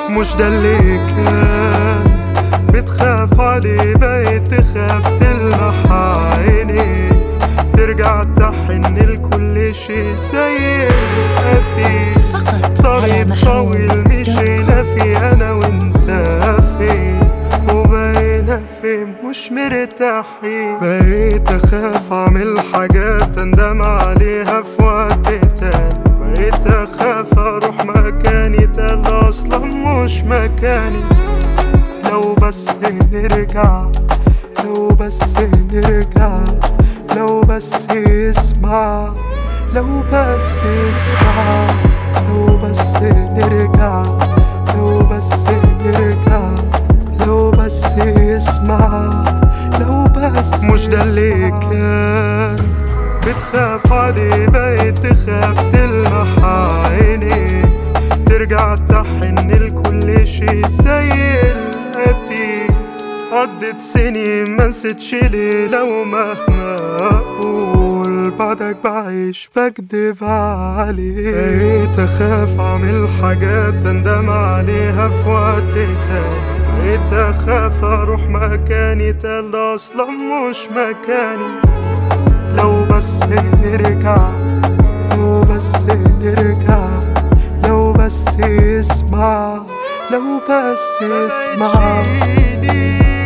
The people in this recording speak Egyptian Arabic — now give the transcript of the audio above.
مش ده اللي كان بتخاف عليه بقيت تخاف تلمح عيني ترجع تحن لكل شي زي القديم فقط على طريق محمود طويل دوت مشينا فيه انا وانت فين وبقينا فين مش مرتاحين بقيت اخاف اعمل حاجات اندم عليها في وقت تاني بقيت اخاف اروح مكاني ده اللي اصلا مش مكاني لو بس نرجع لو بس نرجع لو بس اسمع لو بس اسمع لو بس نرجع لو بس نرجع لو بس اسمع لو بس مش ده اللي كان بتخاف عليه بقيت تخاف تلمح عيني ترجع تحن لكل شي زي القديم عدت سنين ما نسيتش ليه لو مهما اقول بعدك بعيش بكدب عليك بقيت اخاف اعمل حاجات اندم عليها في وقت تاني بقيت اخاف اروح مكاني ده اللي اصلا مش مكاني لو بس نرجع لو بس نرجع لو بس اسمع لو بس اسمع